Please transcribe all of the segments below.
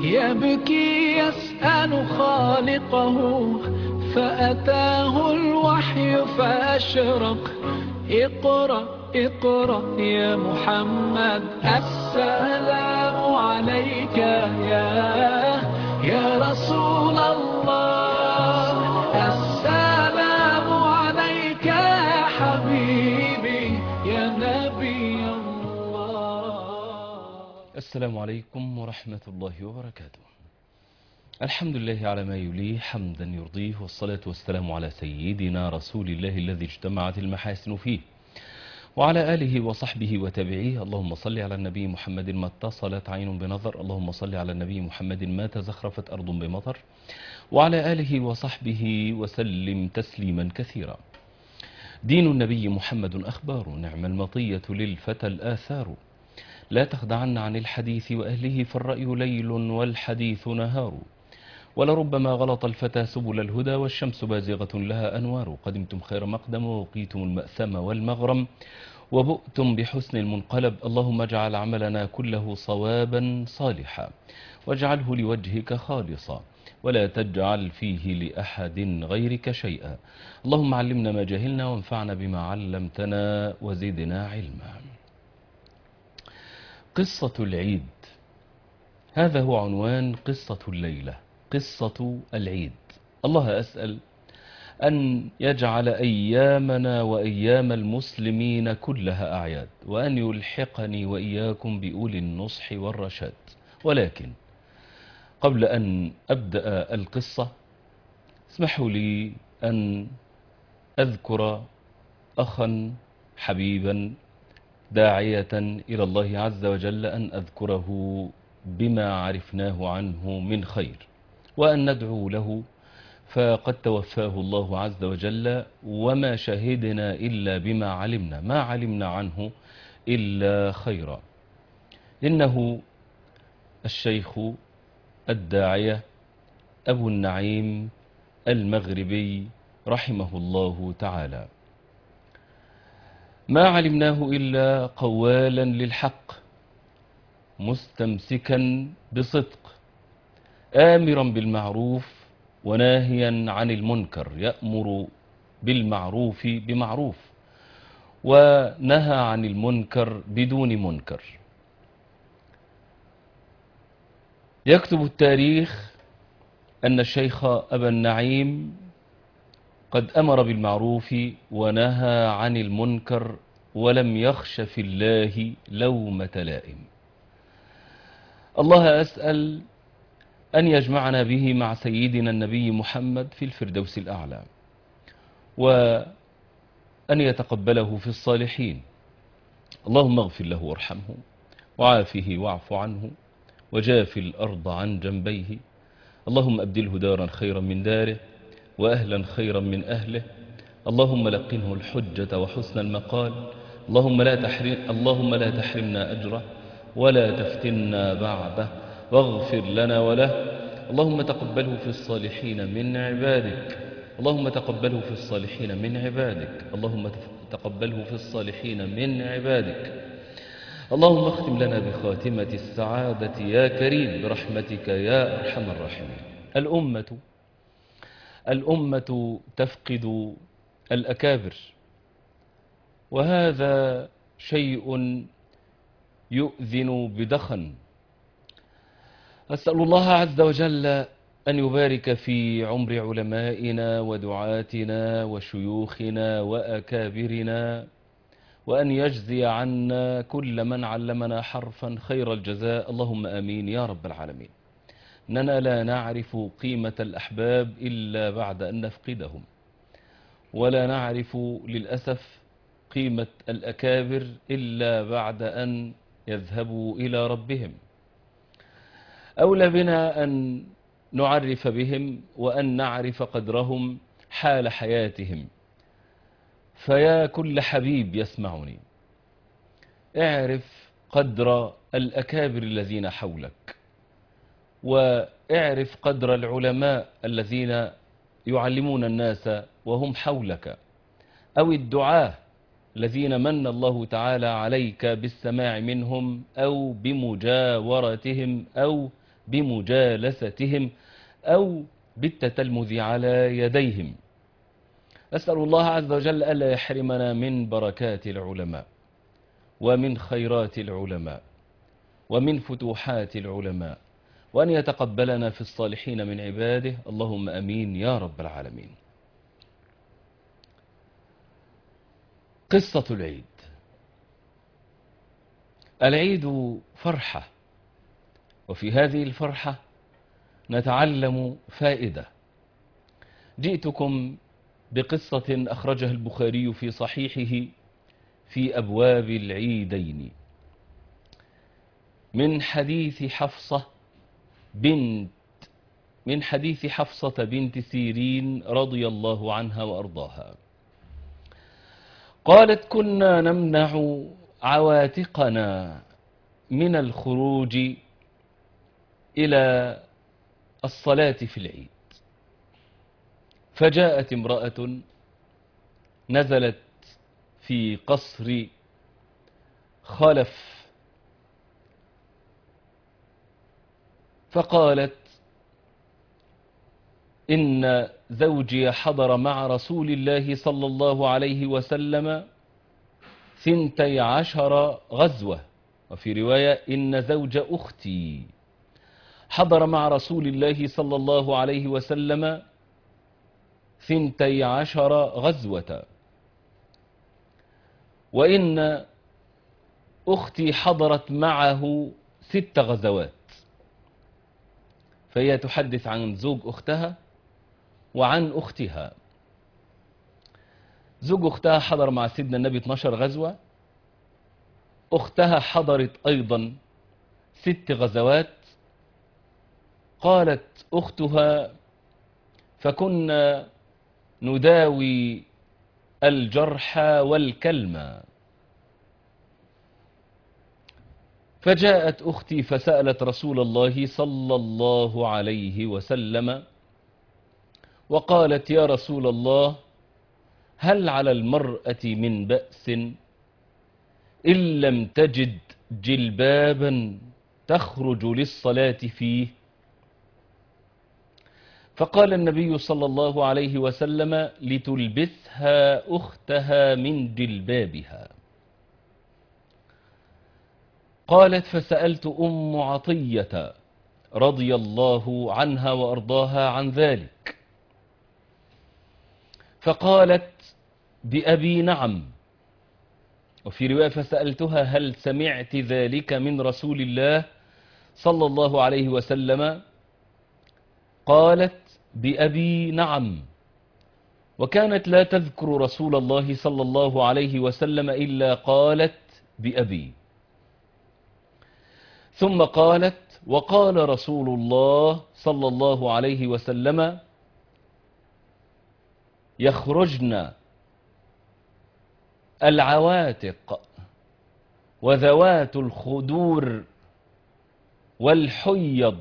يبكي يسأل خالقه فأتاه الوحي فأشرق اقرأ اقرأ يا محمد السلام عليك يا يا رسول الله السلام عليك يا حبيبي يا نبي الله السلام عليكم ورحمة الله وبركاته الحمد لله على ما يليه حمدا يرضيه والصلاة والسلام على سيدنا رسول الله الذي اجتمعت المحاسن فيه وعلى آله وصحبه وتابعيه اللهم صل على النبي محمد ما اتصلت عين بنظر اللهم صل على النبي محمد ما تزخرفت أرض بمطر وعلى آله وصحبه وسلم تسليما كثيرا دين النبي محمد أخبار نعم المطية للفتى الآثار لا تخدعن عن الحديث وأهله فالرأي ليل والحديث نهار ولربما غلط الفتى سبل الهدى والشمس بازغة لها أنوار قدمتم خير مقدم ووقيتم المأثم والمغرم وبؤتم بحسن المنقلب اللهم اجعل عملنا كله صوابا صالحا واجعله لوجهك خالصا ولا تجعل فيه لأحد غيرك شيئا اللهم علمنا ما جهلنا وانفعنا بما علمتنا وزدنا علما قصة العيد هذا هو عنوان قصة الليلة قصة العيد الله أسأل أن يجعل أيامنا وأيام المسلمين كلها أعياد وأن يلحقني وإياكم بأولي النصح والرشاد ولكن قبل أن أبدأ القصة اسمحوا لي أن أذكر أخا حبيبا داعية إلى الله عز وجل أن أذكره بما عرفناه عنه من خير وأن ندعو له فقد توفاه الله عز وجل وما شهدنا إلا بما علمنا ما علمنا عنه إلا خيرا إنه الشيخ الداعية أبو النعيم المغربي رحمه الله تعالى ما علمناه إلا قوالا للحق مستمسكا بصدق آمرا بالمعروف وناهيا عن المنكر يأمر بالمعروف بمعروف ونهى عن المنكر بدون منكر يكتب التاريخ أن الشيخ أبا النعيم قد أمر بالمعروف ونهى عن المنكر ولم يخش في الله لومة لائم الله أسأل أن يجمعنا به مع سيدنا النبي محمد في الفردوس الأعلى وأن يتقبله في الصالحين اللهم اغفر له وارحمه وعافه واعف عنه وجاف الأرض عن جنبيه اللهم أبدله دارا خيرا من داره وأهلا خيرا من أهله اللهم لقنه الحجة وحسن المقال اللهم لا تحرم اللهم لا تحرمنا أجره ولا تفتنا بعده واغفر لنا وله اللهم تقبله في الصالحين من عبادك اللهم تقبله في الصالحين من عبادك اللهم تقبله في الصالحين من عبادك اللهم اختم لنا بخاتمة السعادة يا كريم برحمتك يا أرحم الراحمين الأمة الأمة تفقد الأكابر وهذا شيء يؤذن بدخن أسأل الله عز وجل أن يبارك في عمر علمائنا ودعاتنا وشيوخنا وأكابرنا وأن يجزي عنا كل من علمنا حرفا خير الجزاء اللهم آمين يا رب العالمين إننا لا نعرف قيمة الأحباب إلا بعد أن نفقدهم ولا نعرف للأسف قيمة الأكابر إلا بعد أن يذهبوا إلى ربهم أولى بنا أن نعرف بهم وأن نعرف قدرهم حال حياتهم فيا كل حبيب يسمعني اعرف قدر الأكابر الذين حولك واعرف قدر العلماء الذين يعلمون الناس وهم حولك أو الدعاة الذين من الله تعالى عليك بالسماع منهم أو بمجاورتهم أو بمجالستهم أو بالتتلمذ على يديهم أسأل الله عز وجل ألا يحرمنا من بركات العلماء ومن خيرات العلماء ومن فتوحات العلماء وأن يتقبلنا في الصالحين من عباده اللهم أمين يا رب العالمين قصة العيد العيد فرحة وفي هذه الفرحة نتعلم فائدة جئتكم بقصة أخرجها البخاري في صحيحه في أبواب العيدين من حديث حفصة بنت من حديث حفصة بنت سيرين رضي الله عنها وأرضاها قالت كنا نمنع عواتقنا من الخروج إلى الصلاة في العيد فجاءت امرأة نزلت في قصر خلف فقالت إن زوجي حضر مع رسول الله صلى الله عليه وسلم ثنتي عشر غزوة وفي رواية إن زوج أختي حضر مع رسول الله صلى الله عليه وسلم ثنتي عشر غزوة وإن أختي حضرت معه ست غزوات فهي تحدث عن زوج أختها وعن أختها زوج أختها حضر مع سيدنا النبي 12 غزوة أختها حضرت أيضا ست غزوات قالت أختها فكنا نداوي الجرحى والكلمة فجاءت أختي فسألت رسول الله صلى الله عليه وسلم وقالت يا رسول الله هل على المرأة من بأس إن لم تجد جلبابا تخرج للصلاة فيه فقال النبي صلى الله عليه وسلم لتلبسها أختها من جلبابها قالت فسألت أم عطية رضي الله عنها وأرضاها عن ذلك فقالت بأبي نعم وفي رواية فسألتها هل سمعت ذلك من رسول الله صلى الله عليه وسلم قالت بأبي نعم وكانت لا تذكر رسول الله صلى الله عليه وسلم إلا قالت بأبي ثم قالت وقال رسول الله صلى الله عليه وسلم يخرجن العواتق وذوات الخدور والحيض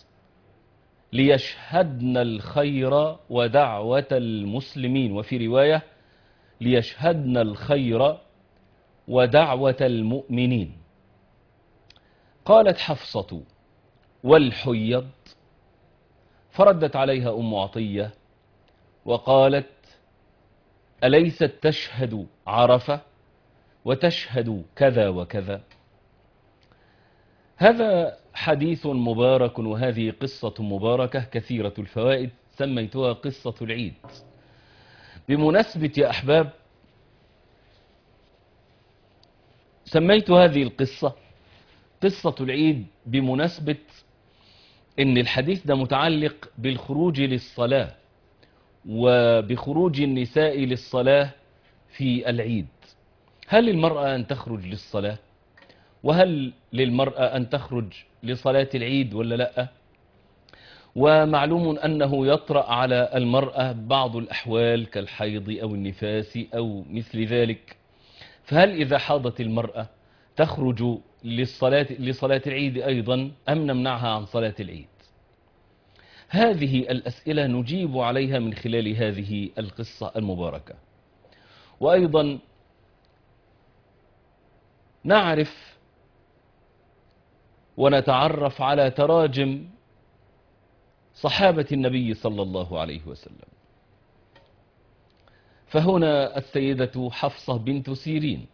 ليشهدن الخير ودعوة المسلمين وفي رواية ليشهدن الخير ودعوة المؤمنين قالت حفصة والحيض فردت عليها أم عطية وقالت أليست تشهد عرفة وتشهد كذا وكذا هذا حديث مبارك وهذه قصة مباركة كثيرة الفوائد سميتها قصة العيد بمناسبة يا أحباب سميت هذه القصة قصة العيد بمناسبة ان الحديث ده متعلق بالخروج للصلاة وبخروج النساء للصلاة في العيد هل للمرأة أن تخرج للصلاة وهل للمرأة أن تخرج لصلاة العيد ولا لا ومعلوم أنه يطرأ على المرأة بعض الأحوال كالحيض أو النفاس أو مثل ذلك فهل إذا حاضت المرأة تخرج للصلاة, لصلاة العيد أيضا أم نمنعها عن صلاة العيد هذه الأسئلة نجيب عليها من خلال هذه القصة المباركة وأيضا نعرف ونتعرف على تراجم صحابة النبي صلى الله عليه وسلم فهنا السيدة حفصة بنت سيرين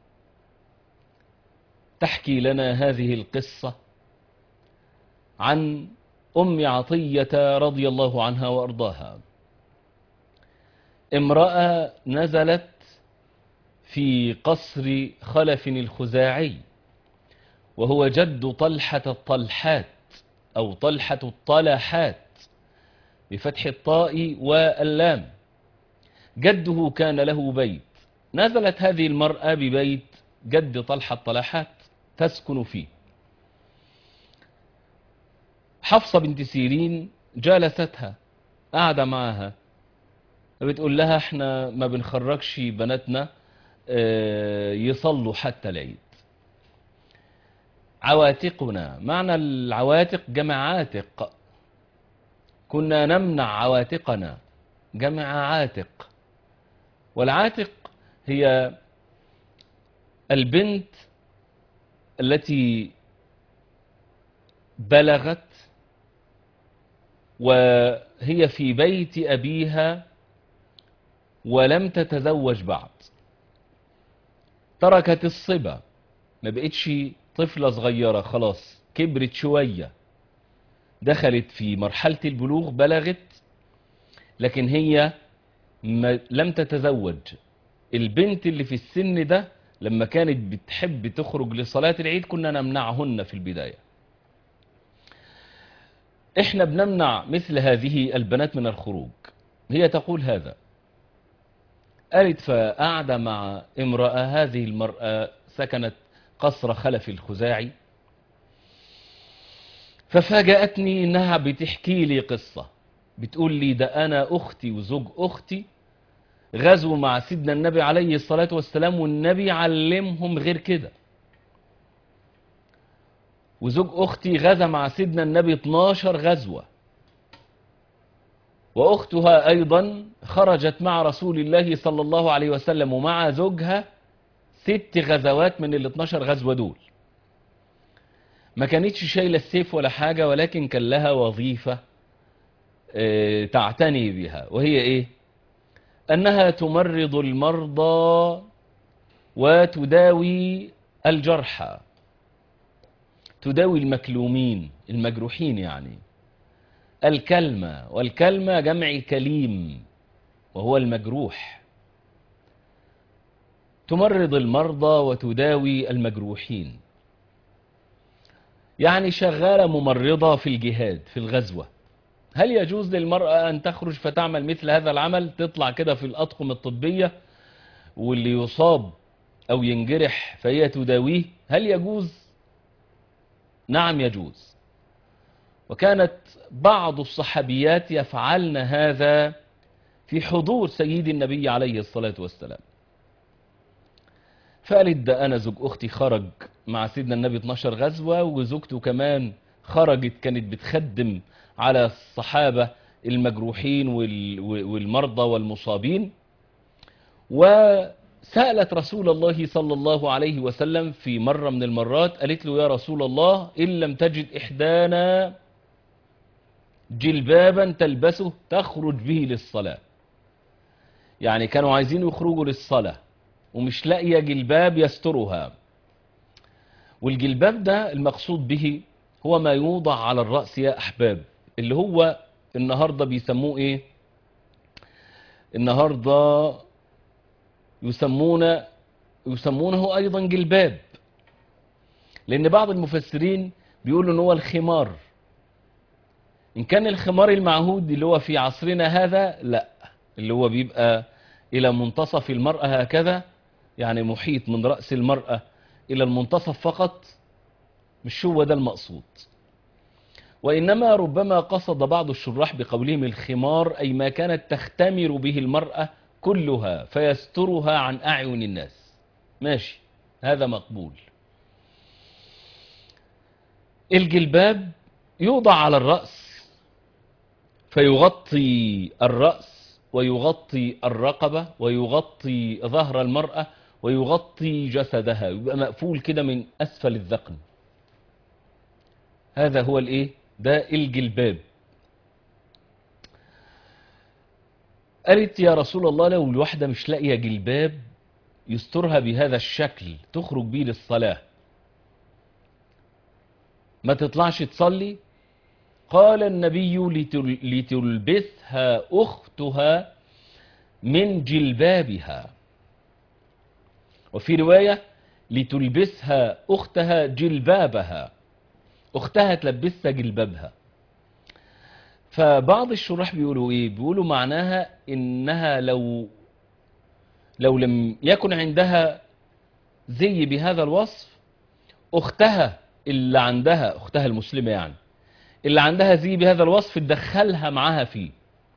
تحكي لنا هذه القصة عن أم عطية رضي الله عنها وأرضاها امرأة نزلت في قصر خلف الخزاعي وهو جد طلحة الطلحات أو طلحة الطلحات بفتح الطاء واللام جده كان له بيت نزلت هذه المرأة ببيت جد طلحة الطلحات تسكن فيه حفصة بنت سيرين جالستها قاعدة معها بتقول لها احنا ما بنخرجش بناتنا اه، يصلوا حتى العيد عواتقنا معنى العواتق جمع عاتق كنا نمنع عواتقنا جمع عاتق والعاتق هي البنت التي بلغت وهي في بيت أبيها ولم تتزوج بعد تركت الصبا ما بقتش طفلة صغيرة خلاص كبرت شوية دخلت في مرحلة البلوغ بلغت لكن هي ما لم تتزوج البنت اللي في السن ده لما كانت بتحب تخرج لصلاة العيد كنا نمنعهن في البداية احنا بنمنع مثل هذه البنات من الخروج هي تقول هذا قالت فقعد مع امرأة هذه المرأة سكنت قصر خلف الخزاعي ففاجأتني انها بتحكي لي قصة بتقول لي ده انا اختي وزوج اختي غزوا مع سيدنا النبي عليه الصلاة والسلام والنبي علمهم غير كده وزوج اختي غزا مع سيدنا النبي 12 غزوة واختها ايضا خرجت مع رسول الله صلى الله عليه وسلم ومع زوجها ست غزوات من ال 12 غزوة دول ما كانتش شايلة السيف ولا حاجة ولكن كان لها وظيفة آه، تعتني بها وهي ايه انها تمرض المرضى وتداوي الجرحى تداوي المكلومين المجروحين يعني الكلمة والكلمة جمع كليم وهو المجروح تمرض المرضى وتداوي المجروحين يعني شغالة ممرضة في الجهاد في الغزوة هل يجوز للمرأة أن تخرج فتعمل مثل هذا العمل تطلع كده في الأطقم الطبية واللي يصاب أو ينجرح فهي تداويه هل يجوز نعم يجوز وكانت بعض الصحابيات يفعلن هذا في حضور سيد النبي عليه الصلاة والسلام فقالت ده أنا زوج أختي خرج مع سيدنا النبي 12 غزوة وزوجته كمان خرجت كانت بتخدم على الصحابة المجروحين وال- والمرضى والمصابين وسألت رسول الله صلى الله عليه وسلم في مرة من المرات قالت له يا رسول الله إن لم تجد إحدانا جلبابا تلبسه تخرج به للصلاة يعني كانوا عايزين يخرجوا للصلاة ومش لاقية جلباب يسترها والجلباب ده المقصود به هو ما يوضع على الرأس يا أحباب اللي هو النهاردة بيسموه إيه النهاردة يسمون يسمونه أيضا جلباب لأن بعض المفسرين بيقولوا إن هو الخمار إن كان الخمار المعهود اللي هو في عصرنا هذا لا اللي هو بيبقى إلى منتصف المرأة هكذا يعني محيط من رأس المرأة إلى المنتصف فقط مش هو ده المقصود وإنما ربما قصد بعض الشراح بقولهم الخمار أي ما كانت تختمر به المرأة كلها فيسترها عن أعين الناس ماشي هذا مقبول الجلباب يوضع على الرأس فيغطي الرأس ويغطي الرقبة ويغطي ظهر المرأة ويغطي جسدها يبقى مقفول كده من أسفل الذقن هذا هو الايه ده الجلباب قالت يا رسول الله لو الواحدة مش لاقية جلباب يسترها بهذا الشكل تخرج بيه للصلاة ما تطلعش تصلي قال النبي لتل لتلبسها أختها من جلبابها وفي رواية لتلبسها أختها جلبابها أختها تلبسها جلبابها فبعض الشراح بيقولوا ايه بيقولوا معناها انها لو لو لم يكن عندها زي بهذا الوصف اختها اللي عندها اختها المسلمة يعني اللي عندها زي بهذا الوصف تدخلها معاها فيه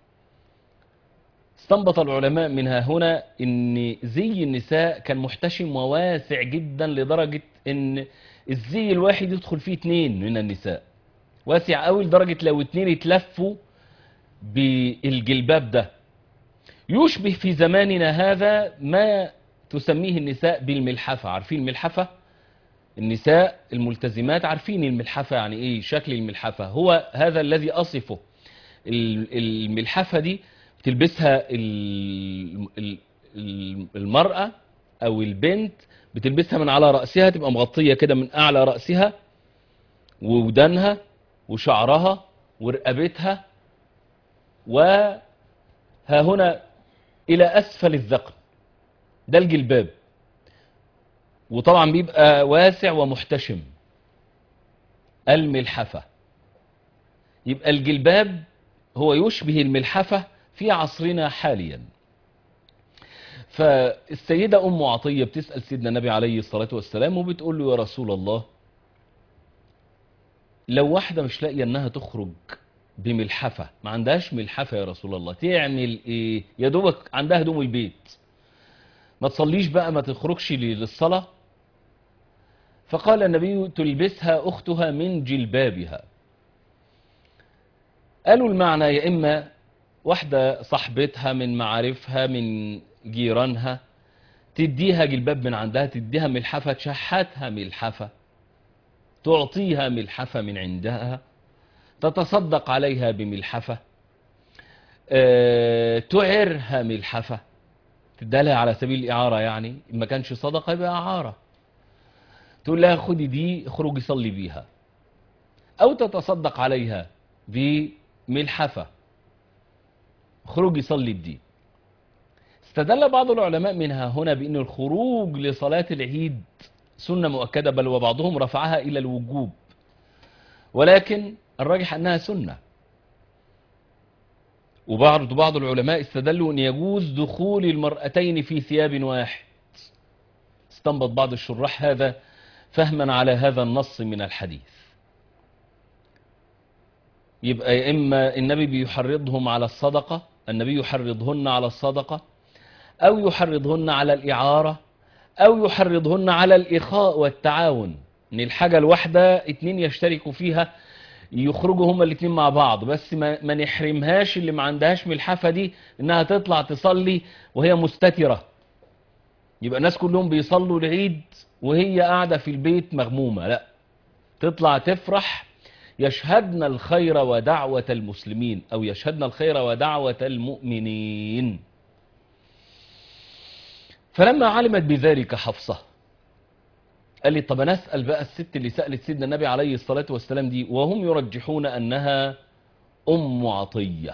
استنبط العلماء منها هنا ان زي النساء كان محتشم وواسع جدا لدرجة ان الزي الواحد يدخل فيه اتنين من النساء واسع قوي لدرجة لو اتنين اتلفوا بالجلباب ده يشبه في زماننا هذا ما تسميه النساء بالملحفة عارفين الملحفة النساء الملتزمات عارفين الملحفة يعني ايه شكل الملحفة هو هذا الذي أصفه ال- الملحفة دي بتلبسها ال- ال- ال- المرأة أو البنت بتلبسها من على رأسها تبقى مغطية كده من أعلى رأسها وودانها وشعرها ورقبتها وها هنا إلى أسفل الذقن ده الجلباب وطبعا بيبقى واسع ومحتشم الملحفة يبقى الجلباب هو يشبه الملحفة في عصرنا حاليا فالسيدة أم عطية بتسأل سيدنا النبي عليه الصلاة والسلام وبتقول له يا رسول الله لو واحدة مش لاقية انها تخرج بملحفة ما عندهاش ملحفة يا رسول الله تعمل ايه يا دوبك عندها هدوم البيت ما تصليش بقى ما تخرجش للصلاة فقال النبي تلبسها أختها من جلبابها قالوا المعنى يا إما واحدة صاحبتها من معارفها من جيرانها تديها جلباب من عندها تديها ملحفة تشحتها ملحفة تعطيها ملحفة من عندها تتصدق عليها بملحفة أه تعرها ملحفة تدالها على سبيل الإعارة يعني ما كانش صدقة يبقى إعارة تقول لها خدي دي اخرجي صلي بيها أو تتصدق عليها بملحفة اخرجي صلي بدي استدل بعض العلماء منها هنا بأن الخروج لصلاة العيد سنة مؤكدة بل وبعضهم رفعها إلى الوجوب ولكن الراجح أنها سنة وبعض بعض العلماء استدلوا أن يجوز دخول المرأتين في ثياب واحد استنبط بعض الشراح هذا فهما على هذا النص من الحديث يبقى يا إما النبي بيحرضهم على الصدقة النبي يحرضهن على الصدقة أو يحرضهن على الإعارة أو يحرضهن على الإخاء والتعاون إن الحاجة الواحدة اتنين يشتركوا فيها يخرجوا هما الاتنين مع بعض بس ما, ما نحرمهاش اللي ما عندهاش ملحفة دي إنها تطلع تصلي وهي مستترة يبقى الناس كلهم بيصلوا العيد وهي قاعدة في البيت مغمومة لا تطلع تفرح يشهدن الخير ودعوة المسلمين أو يشهدن الخير ودعوة المؤمنين فلما علمت بذلك حفصة قال لي طب انا اسال بقى الست اللي سالت سيدنا النبي عليه الصلاه والسلام دي وهم يرجحون انها ام عطيه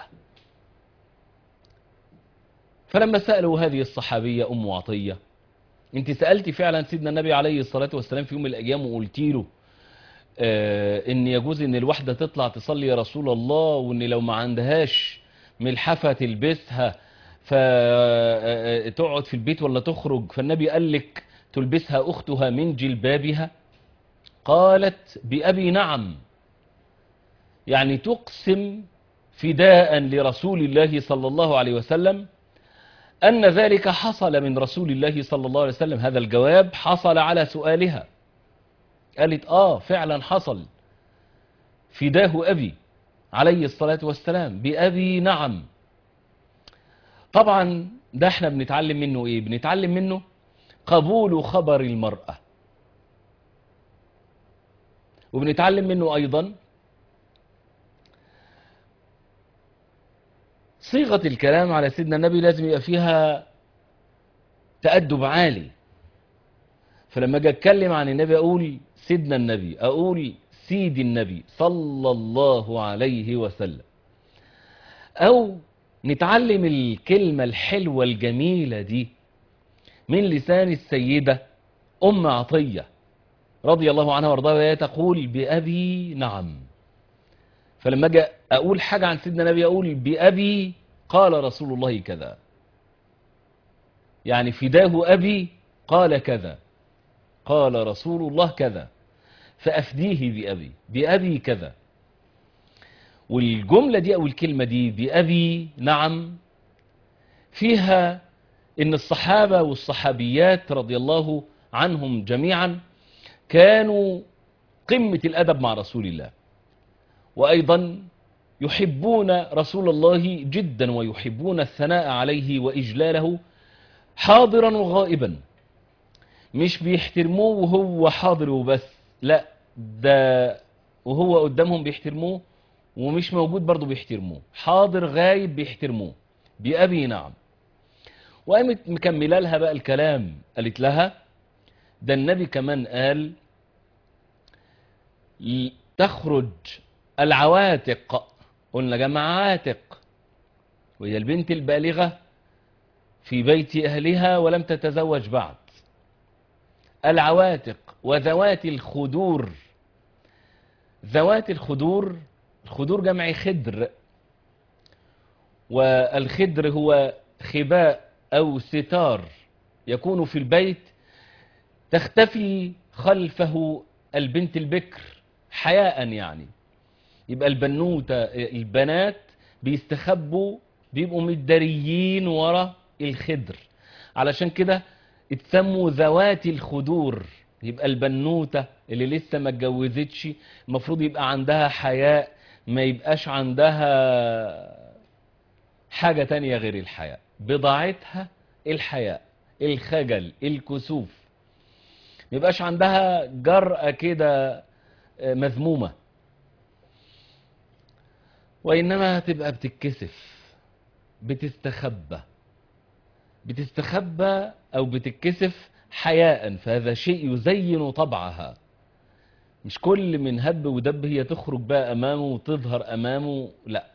فلما سالوا هذه الصحابيه ام عطيه انت سالتي فعلا سيدنا النبي عليه الصلاه والسلام في يوم من الايام وقلت له آه ان يجوز ان الواحده تطلع تصلي يا رسول الله وان لو ما عندهاش ملحفه تلبسها فتقعد في البيت ولا تخرج فالنبي قال لك تلبسها أختها من جلبابها قالت بأبي نعم يعني تقسم فداء لرسول الله صلى الله عليه وسلم أن ذلك حصل من رسول الله صلى الله عليه وسلم هذا الجواب حصل على سؤالها قالت آه فعلا حصل فداه أبي عليه الصلاة والسلام بأبي نعم طبعا ده احنا بنتعلم منه ايه بنتعلم منه قبول خبر المرأة وبنتعلم منه أيضا صيغة الكلام على سيدنا النبي لازم يبقى فيها تأدب عالي فلما اجي اتكلم عن النبي اقول سيدنا النبي اقول سيدي النبي صلى الله عليه وسلم او نتعلم الكلمة الحلوة الجميلة دي من لسان السيدة ام عطية رضي الله عنها وارضاها وهي تقول بأبي نعم فلما اجي اقول حاجة عن سيدنا النبي اقول بأبي قال رسول الله كذا يعني فداه أبي قال كذا قال رسول الله كذا فأفديه بأبي بأبي كذا والجملة دي أو الكلمة دي بأبي نعم فيها إن الصحابة والصحابيات رضي الله عنهم جميعا كانوا قمة الأدب مع رسول الله وأيضا يحبون رسول الله جدا ويحبون الثناء عليه وإجلاله حاضرا وغائبا مش بيحترموه وهو حاضر وبس لا ده وهو قدامهم بيحترموه ومش موجود برضه بيحترموه حاضر غايب بيحترموه بأبي نعم وقامت مكمله لها بقى الكلام قالت لها ده النبي كمان قال ل- تخرج العواتق قلنا جمع عاتق وهي البنت البالغة في بيت أهلها ولم تتزوج بعد العواتق وذوات الخدور ذوات الخدور الخدور جمع خدر والخدر هو خباء أو ستار يكون في البيت تختفي خلفه البنت البكر حياء يعني يبقى البنوتة البنات بيستخبوا بيبقوا متداريين ورا الخدر علشان كده اتسموا ذوات الخدور يبقى البنوتة اللي لسه ما اتجوزتش المفروض يبقى عندها حياء ما يبقاش عندها حاجة تانية غير الحياء بضاعتها الحياء الخجل الكسوف ما يبقاش عندها جرأة كده آه، مذمومة وإنما تبقى بتتكسف بتستخبى بتستخبى أو بتتكسف حياء فهذا شيء يزين طبعها مش كل من هب ودب هي تخرج بقى أمامه وتظهر أمامه لا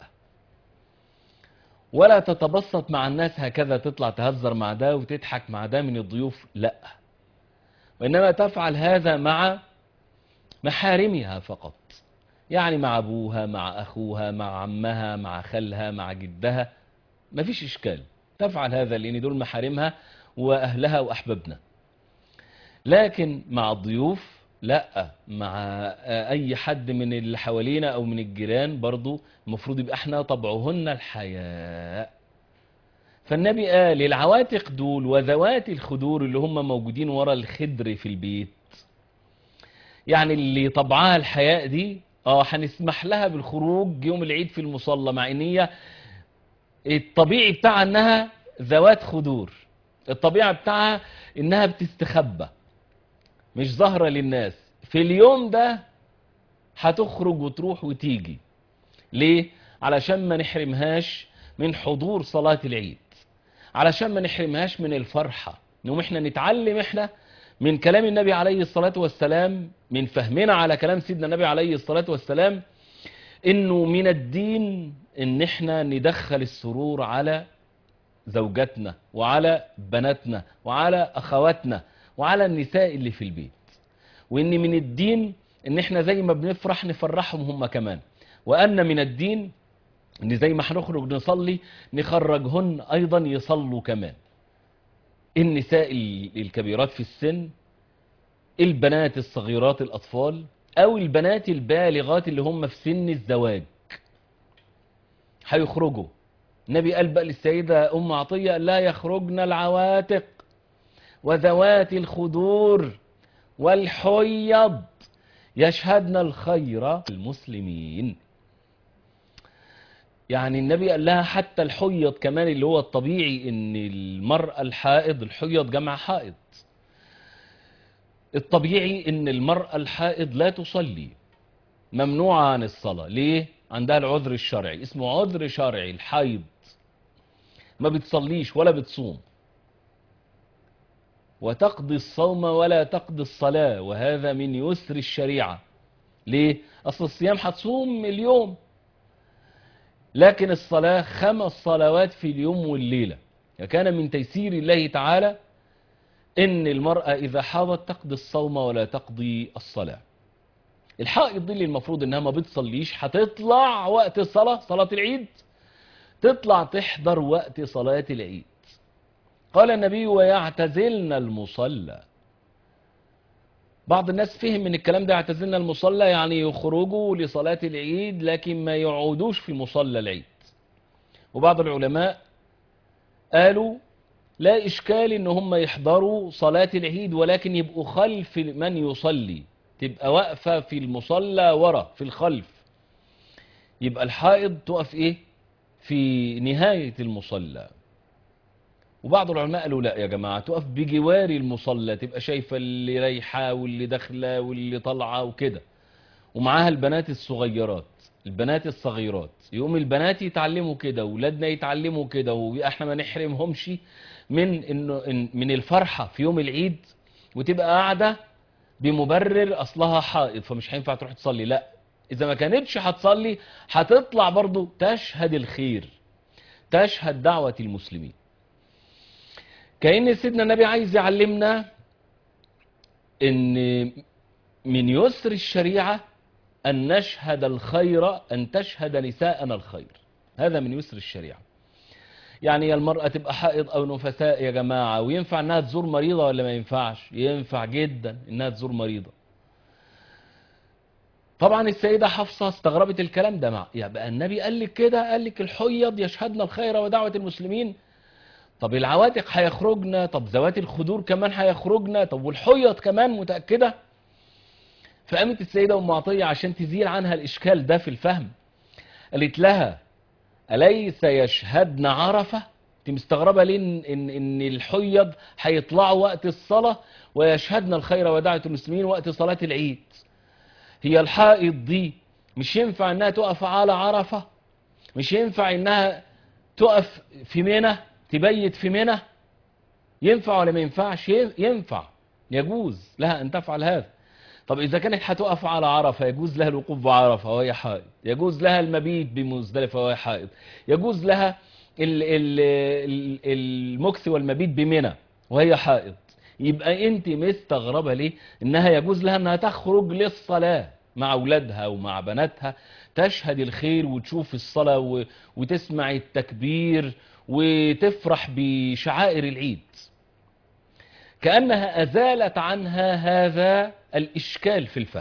ولا تتبسط مع الناس هكذا تطلع تهزر مع ده وتضحك مع ده من الضيوف لا وإنما تفعل هذا مع محارمها فقط يعني مع أبوها مع أخوها مع عمها مع خالها مع جدها مفيش إشكال تفعل هذا لأن دول محارمها وأهلها وأحبابنا لكن مع الضيوف لا مع أي حد من اللي حوالينا أو من الجيران برضو المفروض يبقى احنا طبعهن الحياء فالنبي قال العواتق دول وذوات الخدور اللي هم موجودين ورا الخدر في البيت يعني اللي طبعها الحياء دي اه هنسمح لها بالخروج يوم العيد في المصلى مع ان هي الطبيعي بتاعها انها ذوات خدور الطبيعة بتاعها انها بتستخبى مش ظاهرة للناس في اليوم ده هتخرج وتروح وتيجي ليه علشان ما نحرمهاش من حضور صلاة العيد علشان ما نحرمهاش من الفرحة نقوم احنا نتعلم احنا من كلام النبي عليه الصلاة والسلام من فهمنا على كلام سيدنا النبي عليه الصلاة والسلام انه من الدين ان احنا ندخل السرور على زوجاتنا وعلى بناتنا وعلى اخواتنا وعلى النساء اللي في البيت وان من الدين ان احنا زي ما بنفرح نفرحهم هم كمان وان من الدين ان زي ما هنخرج نصلي نخرجهن ايضا يصلوا كمان النساء ال- الكبيرات في السن البنات الصغيرات الاطفال او البنات البالغات اللي هم في سن الزواج هيخرجوا النبي قال بقى للسيدة أم عطية لا يخرجن العواتق وذوات الخدور والحيض يشهدن الخير المسلمين يعني النبي قال لها حتى الحيض كمان اللي هو الطبيعي ان المرأة الحائض الحيض جمع حائض الطبيعي ان المرأة الحائض لا تصلي ممنوعة عن الصلاة ليه؟ عندها العذر الشرعي اسمه عذر شرعي الحيض ما بتصليش ولا بتصوم وتقضي الصوم ولا تقضي الصلاة وهذا من يسر الشريعة ليه؟ أصل الصيام هتصوم اليوم لكن الصلاة خمس صلوات في اليوم والليلة وكان من تيسير الله تعالى إن المرأة إذا حاضت تقضي الصوم ولا تقضي الصلاة الحائض دي اللي المفروض إنها ما بتصليش هتطلع وقت الصلاة صلاة العيد تطلع تحضر وقت صلاة العيد قال النبي ويعتزلن المصلى بعض الناس فهم من الكلام ده يعتزلن المصلى يعني يخرجوا لصلاة العيد لكن ما يقعدوش في مصلى العيد وبعض العلماء قالوا لا إشكال إن هم يحضروا صلاة العيد ولكن يبقوا خلف من يصلي تبقى واقفة في المصلى ورا في الخلف يبقى الحائض تقف إيه في نهاية المصلى وبعض العلماء قالوا لا يا جماعة تقف بجوار المصلى تبقى شايفة اللي رايحة واللي داخلة واللي طالعة وكده ومعاها البنات الصغيرات البنات الصغيرات يقوم البنات يتعلموا كده وولادنا يتعلموا كده واحنا ما نحرمهمش من انه إن من الفرحة في يوم العيد وتبقى قاعدة بمبرر اصلها حائض فمش هينفع تروح تصلي لا اذا ما كانتش هتصلي هتطلع برضو تشهد الخير تشهد دعوة المسلمين كأن سيدنا النبي عايز يعلمنا ان من يسر الشريعة أن نشهد الخير أن تشهد نساءنا الخير هذا من يسر الشريعة يعني يا المرأة تبقى حائض أو نفساء يا جماعة وينفع أنها تزور مريضة ولا ما ينفعش ينفع جدا أنها تزور مريضة طبعا السيدة حفصة استغربت الكلام ده مع يبقى النبي قال لك كده قال لك الحيض يشهدن الخير ودعوة المسلمين طب العواتق هيخرجنا طب ذوات الخدور كمان هيخرجنا طب والحيض كمان متأكدة فقامت السيدة أم عطية عشان تزيل عنها الإشكال ده في الفهم قالت لها أليس يشهدن عرفة انت مستغربة ليه إن, إن, إن الحيض هيطلعوا وقت الصلاة ويشهدن الخير ودعوة المسلمين وقت صلاة العيد هي الحائض دي مش ينفع انها تقف على عرفة مش ينفع انها تقف في منى تبيت في منى ينفع ولا ما ينفعش ينفع يجوز لها ان تفعل هذا طب إذا كانت هتقف على عرفة يجوز لها الوقوف بعرفة وهي حائض يجوز لها المبيت بمزدلفة وهي حائض يجوز لها ال ال ال المكس والمبيت بمنى وهي حائض يبقى انت مستغربة ليه انها يجوز لها انها تخرج للصلاة مع اولادها ومع بناتها تشهد الخير وتشوف الصلاة و... وتسمع التكبير وتفرح بشعائر العيد كأنها أزالت عنها هذا الإشكال في الفهم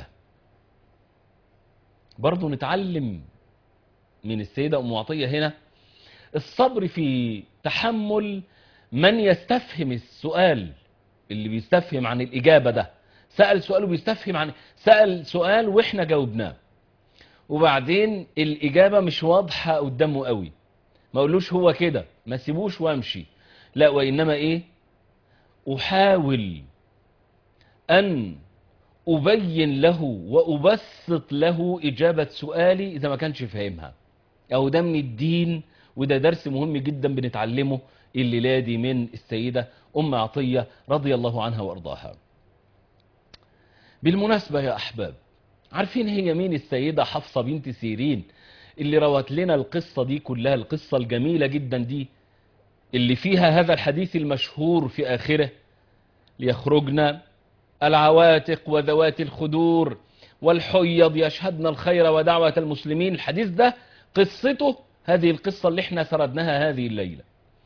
برضو نتعلم من السيدة أم عطية هنا الصبر في تحمل من يستفهم السؤال اللي بيستفهم عن الإجابة ده سأل سؤال وبيستفهم عن سأل سؤال وإحنا جاوبناه وبعدين الإجابة مش واضحة قدامه قوي ما قولوش هو كده ما سيبوش وامشي لا وإنما إيه أحاول أن أبين له وأبسط له إجابة سؤالي إذا ما كانش فاهمها أو ده من الدين وده درس مهم جدا بنتعلمه الليلة دي من السيدة أم عطية رضي الله عنها وأرضاها بالمناسبة يا أحباب عارفين هي مين السيدة حفصة بنت سيرين اللي روت لنا القصة دي كلها القصة الجميلة جدا دي اللي فيها هذا الحديث المشهور في آخره ليخرجن العواتق وذوات الخدور والحيض يشهدن الخير ودعوة المسلمين الحديث ده قصته هذه القصة اللي احنا سردناها هذه الليلة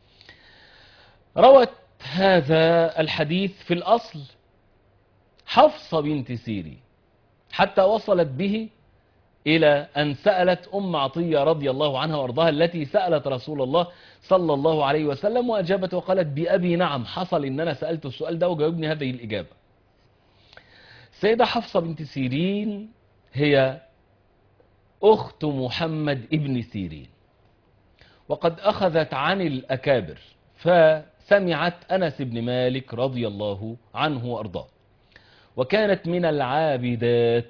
روت هذا الحديث في الأصل حفصة بنت سيري حتى وصلت به إلى أن سألت أم عطية رضي الله عنها وارضاها التي سألت رسول الله صلى الله عليه وسلم وأجابت وقالت بأبي نعم حصل إن أنا سألت السؤال ده وجاوبني هذه الإجابة سيدة حفصة بنت سيرين هي أخت محمد ابن سيرين وقد أخذت عن الأكابر فسمعت أنس بن مالك رضي الله عنه وأرضاه وكانت من العابدات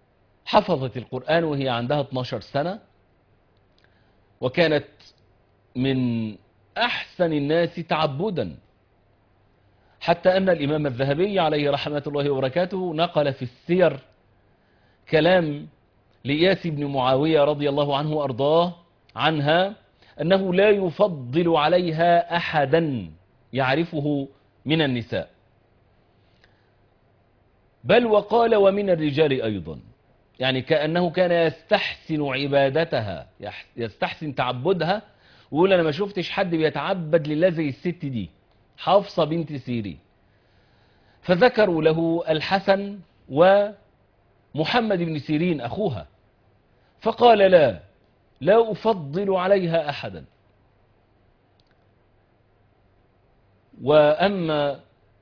حفظت القرآن وهي عندها 12 سنة وكانت من أحسن الناس تعبدا حتى أن الإمام الذهبي عليه رحمة الله وبركاته نقل في السير كلام لإياس بن معاوية رضي الله عنه وأرضاه عنها أنه لا يفضل عليها أحدا يعرفه من النساء بل وقال ومن الرجال أيضا يعني كأنه كان يستحسن عبادتها يح- يستحسن تعبدها ويقول أنا ما شفتش حد بيتعبد لله زي الست دي حافصة بنت سيرين فذكروا له الحسن ومحمد بن سيرين أخوها فقال لا لا أفضل عليها أحدا وأما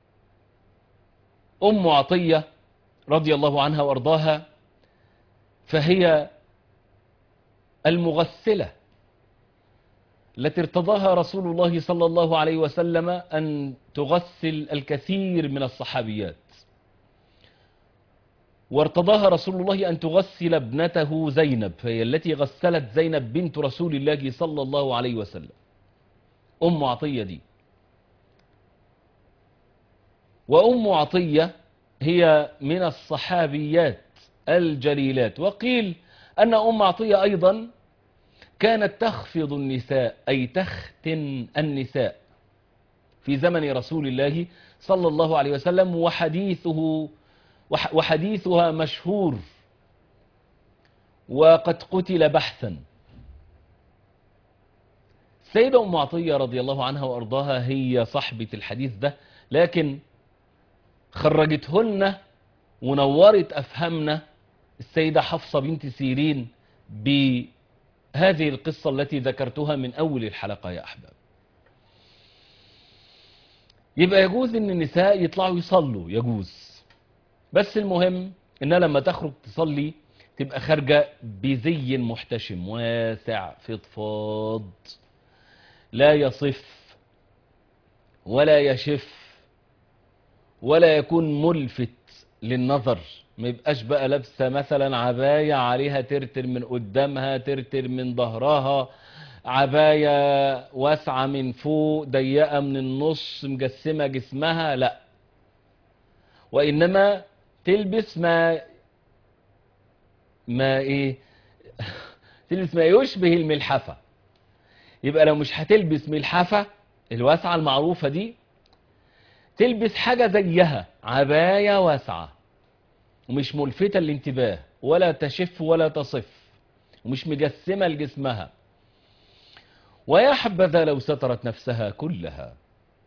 أم عطية رضي الله عنها وأرضاها فهي المغسلة التي ارتضاها رسول الله صلى الله عليه وسلم أن تغسل الكثير من الصحابيات وارتضاها رسول الله أن تغسل ابنته زينب فهي التي غسلت زينب بنت رسول الله صلى الله عليه وسلم أم عطية دي وأم عطية هي من الصحابيات الجليلات وقيل أن أم عطية أيضا كانت تخفض النساء أي تختن النساء في زمن رسول الله صلى الله عليه وسلم وحديثه وح- وحديثها مشهور وقد قتل بحثا السيدة أم عطية رضي الله عنها وأرضاها هي صاحبة الحديث ده لكن خرجتهن ونورت أفهمنا السيدة حفصة بنت سيرين بهذه القصة التي ذكرتها من أول الحلقة يا أحباب يبقى يجوز ان النساء يطلعوا يصلوا يجوز بس المهم انها لما تخرج تصلي تبقى خارجة بزي محتشم واسع فضفاض لا يصف ولا يشف ولا يكون ملفت للنظر ما يبقاش بقى لابسه مثلا عبايه عليها ترتر من قدامها ترتر من ظهرها عبايه واسعه من فوق ضيقه من النص مجسمه جسمها لا وانما تلبس ما ما ايه تلبس ما يشبه الملحفه يبقى لو مش هتلبس ملحفه الواسعه المعروفه دي تلبس حاجة زيها عباية واسعة ومش ملفتة للانتباه ولا تشف ولا تصف ومش مجسمة لجسمها ويا حبذا لو سترت نفسها كلها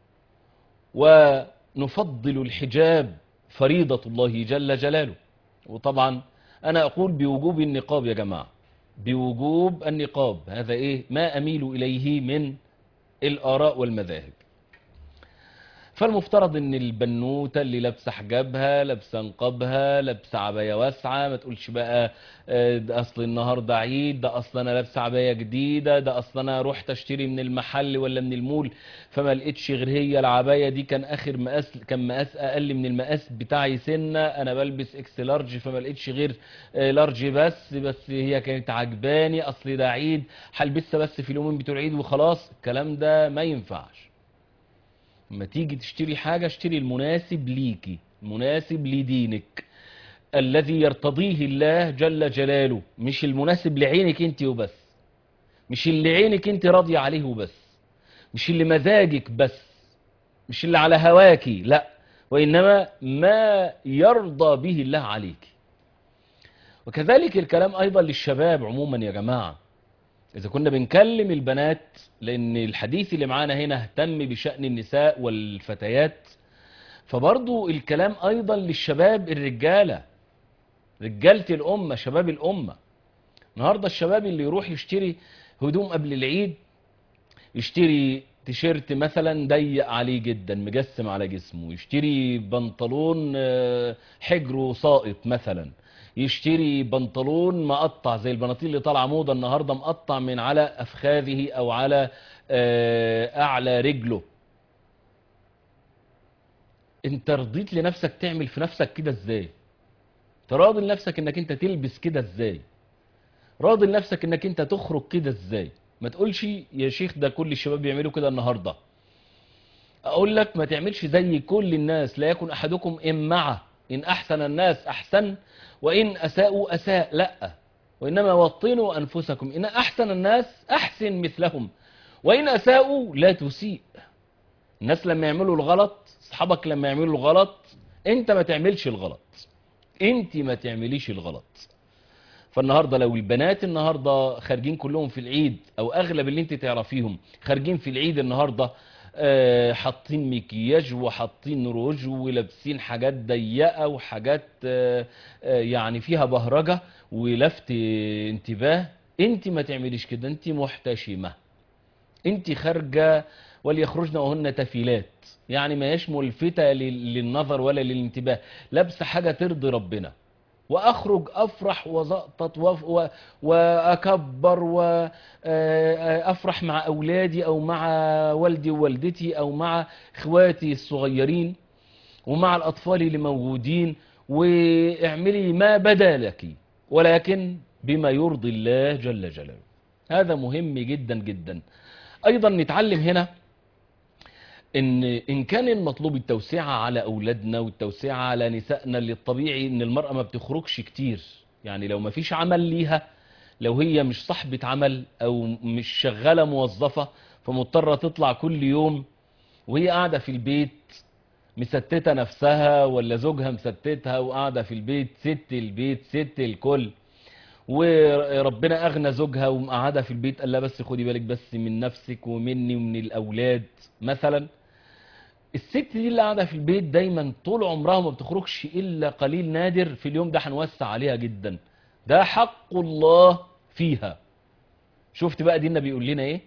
ونفضل الحجاب فريضة الله جل جلاله وطبعا أنا أقول بوجوب النقاب يا جماعة بوجوب النقاب هذا إيه ما أميل إليه من الآراء والمذاهب فالمفترض ان البنوته اللي لابسه حجابها لابسه نقابها لابسه عبايه واسعه ما تقولش بقى آه، ده اصل النهارده عيد ده اصل انا لابسه عبايه جديده ده اصل انا رحت اشتري من المحل ولا من المول فما لقيتش غير هي العبايه دي كان اخر مقاس كان مقاس اقل من المقاس بتاعي سنه انا بلبس اكس لارج فما لقيتش غير آه، لارج بس بس هي كانت عجباني اصل ده عيد هلبسها بس في اليومين بتوع العيد وخلاص الكلام ده ما ينفعش لما تيجي تشتري حاجة اشتري المناسب ليكي المناسب لدينك الذي يرتضيه الله جل جلاله مش المناسب لعينك انت وبس مش اللي عينك انت راضية عليه وبس مش اللي مزاجك بس مش اللي على هواكي لا وإنما ما يرضى به الله عليك وكذلك الكلام أيضا للشباب عموما يا جماعة إذا كنا بنكلم البنات لأن الحديث اللي معانا هنا اهتم بشأن النساء والفتيات فبرضو الكلام أيضا للشباب الرجالة رجالة الأمة شباب الأمة النهاردة الشباب اللي يروح يشتري هدوم قبل العيد يشتري تيشيرت مثلا ضيق عليه جدا مجسم على جسمه يشتري بنطلون آه، حجره ساقط مثلا يشتري بنطلون مقطع زي البناطيل اللي طالعه موضه النهارده مقطع من على افخاذه او على آه، اعلى رجله انت رضيت لنفسك تعمل في نفسك كده ازاي تراضي لنفسك انك انت تلبس كده ازاي راضي لنفسك انك انت تخرج كده ازاي ما تقولش يا شيخ ده كل الشباب بيعملوا كده النهارده اقول لك ما تعملش زي كل الناس لا يكن احدكم امعه ان احسن الناس احسن وان اساءوا اساء لا وانما وطنوا انفسكم ان احسن الناس احسن مثلهم وان اساءوا لا تسيء الناس لما يعملوا الغلط اصحابك لما يعملوا الغلط انت ما تعملش الغلط انت ما تعمليش الغلط فالنهاردة لو البنات النهاردة خارجين كلهم في العيد او اغلب اللي انت تعرفيهم خارجين في العيد النهاردة آه، حاطين مكياج وحاطين روج ولابسين حاجات ضيقة وحاجات آه، آه، يعني فيها بهرجة ولفت انتباه انت ما تعمليش كده انت محتشمة انت خارجة وليخرجن وهن تفيلات يعني ما هيش ملفتة لل- للنظر ولا للانتباه لابسة حاجة ترضي ربنا واخرج افرح وزقطط وف- و- واكبر وافرح مع اولادي او مع والدي ووالدتي او مع اخواتي الصغيرين ومع الاطفال اللي موجودين واعملي ما بدا لك ولكن بما يرضي الله جل جلاله هذا مهم جدا جدا ايضا نتعلم هنا ان ان كان المطلوب التوسعه على اولادنا والتوسعه على نسائنا اللي الطبيعي ان المراه ما بتخرجش كتير يعني لو ما فيش عمل ليها لو هي مش صاحبه عمل او مش شغاله موظفه فمضطره تطلع كل يوم وهي قاعده في البيت مستتة نفسها ولا زوجها مستتها وقاعدة في البيت ست البيت ست الكل وربنا أغنى زوجها ومقعدها في البيت قال لها بس خدي بالك بس من نفسك ومني ومن الأولاد مثلا الست دي اللي قاعدة في البيت دايما طول عمرها ما بتخرجش إلا قليل نادر في اليوم ده هنوسع عليها جدا ده حق الله فيها شفت بقى ديننا بيقول لنا ايه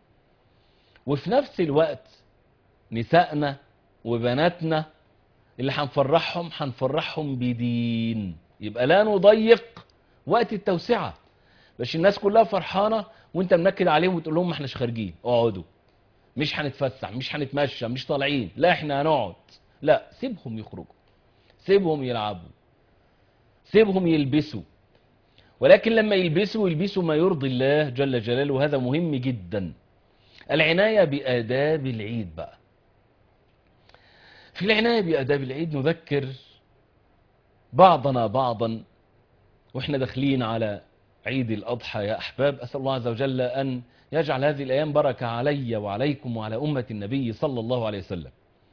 وفي نفس الوقت نسائنا وبناتنا اللي هنفرحهم هنفرحهم بدين يبقى لا نضيق وقت التوسعة باش الناس كلها فرحانة وانت منكد عليهم وتقول لهم ما احناش خارجين اقعدوا مش هنتفسح مش هنتمشى مش طالعين لا احنا هنقعد لا سيبهم يخرجوا سيبهم يلعبوا سيبهم يلبسوا ولكن لما يلبسوا يلبسوا ما يرضي الله جل جلاله وهذا مهم جدا العناية بآداب العيد بقى في العناية بآداب العيد نذكر بعضنا بعضا واحنا داخلين على عيد الأضحى يا أحباب أسأل الله عز وجل أن يجعل هذه الأيام بركة علي وعليكم وعلى أمة النبي صلى الله عليه وسلم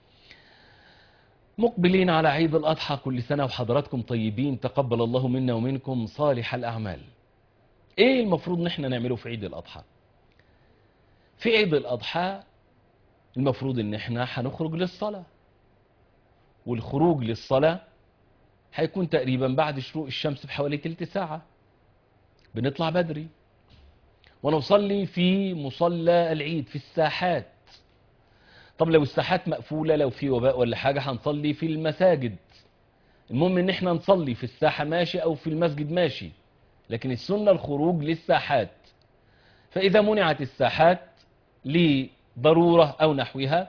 مقبلين على عيد الأضحى كل سنة وحضراتكم طيبين تقبل الله منا ومنكم صالح الأعمال إيه المفروض نحن نعمله في عيد الأضحى في عيد الأضحى المفروض ان احنا هنخرج للصلاة والخروج للصلاة هيكون تقريبا بعد شروق الشمس بحوالي تلت ساعة بنطلع بدري ونصلي في مصلى العيد في الساحات طب لو الساحات مقفولة لو في وباء ولا حاجة هنصلي في المساجد المهم ان احنا نصلي في الساحة ماشي او في المسجد ماشي لكن السنة الخروج للساحات فإذا منعت الساحات لضرورة أو نحوها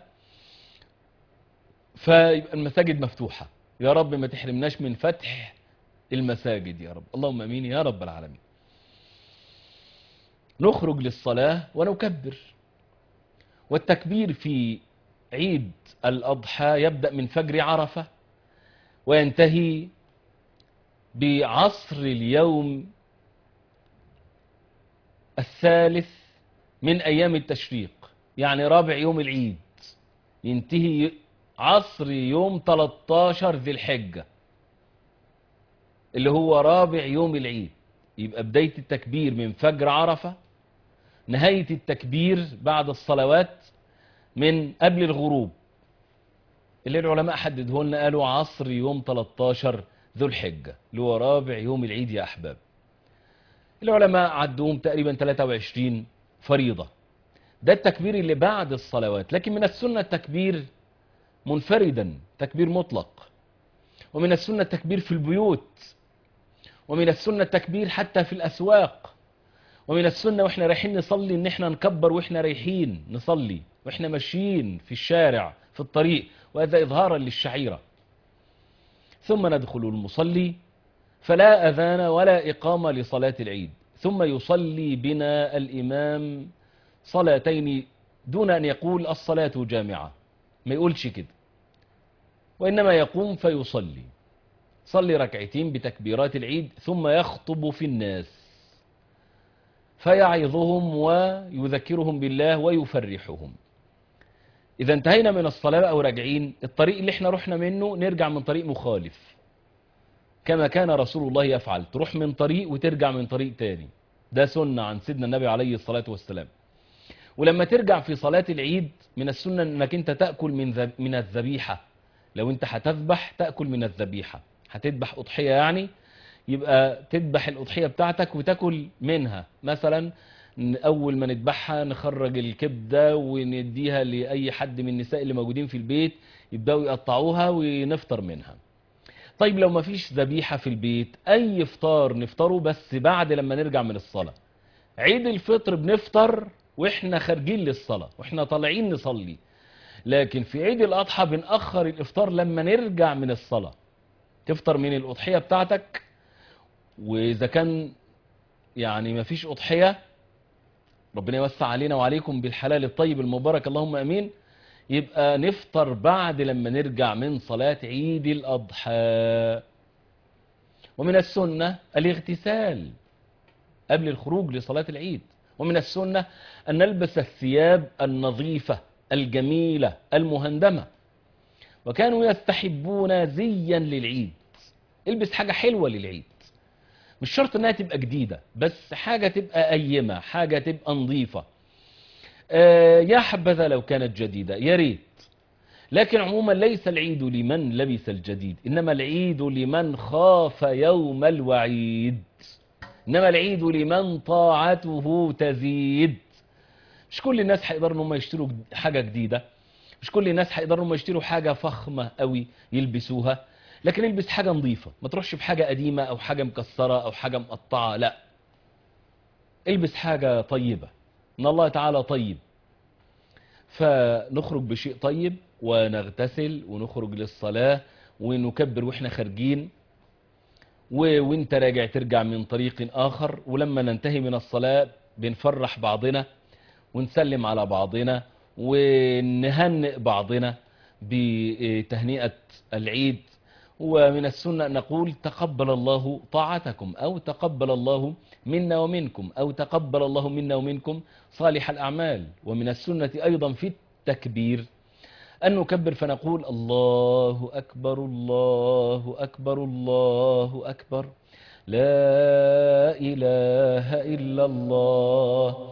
فيبقى المساجد مفتوحة يا رب ما تحرمناش من فتح المساجد يا رب اللهم امين يا رب العالمين نخرج للصلاة ونكبر والتكبير في عيد الأضحى يبدأ من فجر عرفة وينتهي بعصر اليوم الثالث من أيام التشريق يعني رابع يوم العيد ينتهي عصر يوم 13 ذي الحجة اللي هو رابع يوم العيد يبقى بداية التكبير من فجر عرفة نهاية التكبير بعد الصلوات من قبل الغروب اللي العلماء حددوه لنا قالوا عصر يوم 13 ذو الحجة اللي هو رابع يوم العيد يا أحباب العلماء عدوهم تقريبا 23 فريضة ده التكبير اللي بعد الصلوات لكن من السنة التكبير منفردا تكبير مطلق ومن السنة التكبير في البيوت ومن السنة التكبير حتى في الأسواق ومن السنة واحنا رايحين نصلي ان احنا نكبر واحنا رايحين نصلي واحنا ماشيين في الشارع في الطريق وهذا إظهارا للشعيرة ثم ندخل المصلي فلا أذان ولا إقامة لصلاة العيد ثم يصلي بنا الإمام صلاتين دون أن يقول الصلاة جامعة ما يقولش كده وإنما يقوم فيصلي صلي ركعتين بتكبيرات العيد ثم يخطب في الناس فيعظهم ويذكرهم بالله ويفرحهم إذا انتهينا من الصلاة أو راجعين الطريق اللي احنا رحنا منه نرجع من طريق مخالف كما كان رسول الله يفعل تروح من طريق وترجع من طريق تاني ده سنة عن سيدنا النبي عليه الصلاة والسلام ولما ترجع في صلاة العيد من السنة انك انت تأكل من ذب من الذبيحة لو انت هتذبح تأكل من الذبيحة هتذبح أضحية يعني يبقى تذبح الأضحية بتاعتك وتاكل منها مثلا أول ما نذبحها نخرج الكبدة ونديها لأي حد من النساء اللي موجودين في البيت يبدأوا يقطعوها ونفطر منها طيب لو ما فيش ذبيحة في البيت أي فطار نفطره بس بعد لما نرجع من الصلاة عيد الفطر بنفطر واحنا خارجين للصلاة واحنا طالعين نصلي لكن في عيد الأضحى بنأخر الإفطار لما نرجع من الصلاة تفطر من الأضحية بتاعتك وإذا كان يعني ما فيش أضحية ربنا يوسع علينا وعليكم بالحلال الطيب المبارك اللهم أمين يبقى نفطر بعد لما نرجع من صلاة عيد الأضحى ومن السنة الاغتسال قبل الخروج لصلاة العيد ومن السنة أن نلبس الثياب النظيفة الجميلة المهندمة وكانوا يستحبون زيا للعيد البس حاجة حلوة للعيد مش شرط انها تبقى جديدة بس حاجة تبقى قيمة حاجة تبقى نظيفة آه يا حبذا لو كانت جديدة يا ريت لكن عموما ليس العيد لمن لبس الجديد إنما العيد لمن خاف يوم الوعيد إنما العيد لمن طاعته تزيد مش كل الناس هيقدروا ان هم يشتروا حاجة جديدة مش كل الناس هيقدروا ان هم يشتروا حاجة فخمة قوي يلبسوها لكن البس حاجة نظيفة ما تروحش بحاجة قديمة او حاجة مكسرة او حاجة مقطعة لا البس حاجة طيبة ان الله تعالى طيب فنخرج بشيء طيب ونغتسل ونخرج للصلاة ونكبر واحنا خارجين و... وانت راجع ترجع من طريق اخر ولما ننتهي من الصلاة بنفرح بعضنا ونسلم على بعضنا ونهنئ بعضنا بتهنئة العيد ومن السنة أن نقول تقبل الله طاعتكم أو تقبل الله منا ومنكم أو تقبل الله منا ومنكم صالح الأعمال ومن السنة أيضا في التكبير أن نكبر فنقول الله أكبر الله أكبر الله أكبر لا إله إلا الله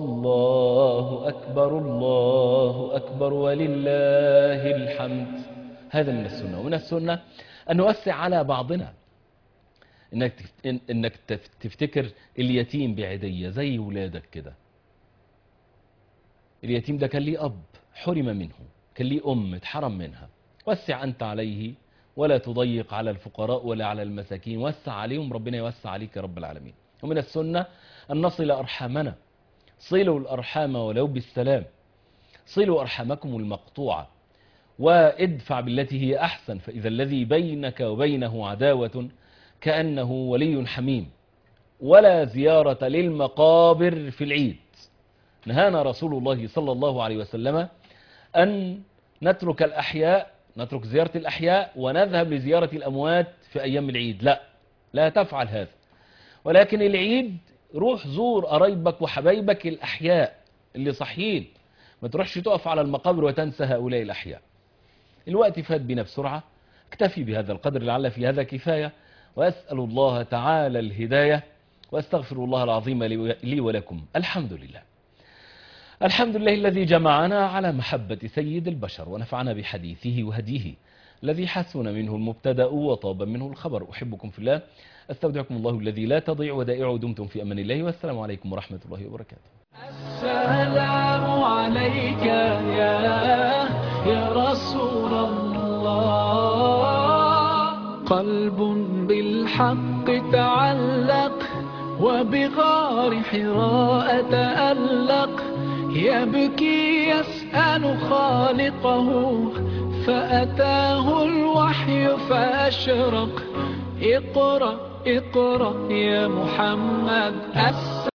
والله أكبر الله أكبر ولله الحمد هذا من السنة ومن السنة أن نوسع على بعضنا إنك, إنك تفتكر اليتيم بعيدية زي ولادك كده اليتيم ده كان ليه أب حرم منه كان ليه أم اتحرم منها وسع أنت عليه ولا تضيق على الفقراء ولا على المساكين وسع عليهم ربنا يوسع عليك يا رب العالمين ومن السنة أن نصل أرحامنا صلوا الأرحام ولو بالسلام صلوا أرحامكم المقطوعة وادفع بالتي هي أحسن فإذا الذي بينك وبينه عداوة كأنه ولي حميم ولا زيارة للمقابر في العيد نهانا رسول الله صلى الله عليه وسلم أن نترك الأحياء نترك زيارة الأحياء ونذهب لزيارة الأموات في أيام العيد لا لا تفعل هذا ولكن العيد روح زور قرايبك وحبايبك الأحياء اللي صحيين ما تروحش تقف على المقابر وتنسى هؤلاء الأحياء الوقت فات بنا بسرعة اكتفي بهذا القدر لعل في هذا كفاية وأسأل الله تعالى الهداية وأستغفر الله العظيم لي ولكم الحمد لله الحمد لله الذي جمعنا على محبة سيد البشر ونفعنا بحديثه وهديه الذي حسن منه المبتدأ وطاب منه الخبر أحبكم في الله أستودعكم الله الذي لا تضيع ودائع دمتم في أمان الله والسلام عليكم ورحمة الله وبركاته السلام عليك يا يا رسول الله قلب بالحق تعلق وبغار حراء تألق يبكي يسأل خالقه فأتاه الوحي فأشرق اقرأ اقرأ يا محمد